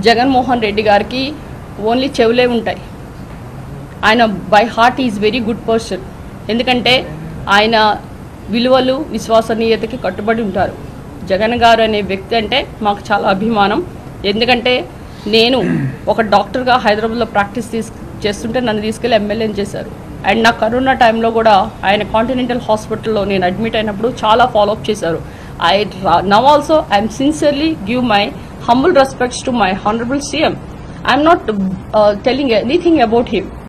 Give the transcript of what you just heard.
జగన్మోహన్ రెడ్డి గారికి ఓన్లీ చెవులే ఉంటాయి ఆయన by heart is very good person ఎందుకంటే ఆయన విలువలు విశ్వసనీయతకి కట్టుబడి ఉంటారు జగన్ గారు అనే వ్యక్తి అంటే మాకు చాలా అభిమానం ఎందుకంటే నేను ఒక డాక్టర్గా హైదరాబాద్లో ప్రాక్టీస్ తీసు చేస్తుంటే నన్ను తీసుకెళ్ళి ఎమ్మెల్యేని చేశారు అండ్ నా కరోనా టైంలో కూడా ఆయన కాంటినెంటల్ హాస్పిటల్లో నేను అడ్మిట్ అయినప్పుడు చాలా ఫాలోఅప్ చేశారు I now also I'm sincerely give my humble respects to my honourable CM I'm not telling anything about him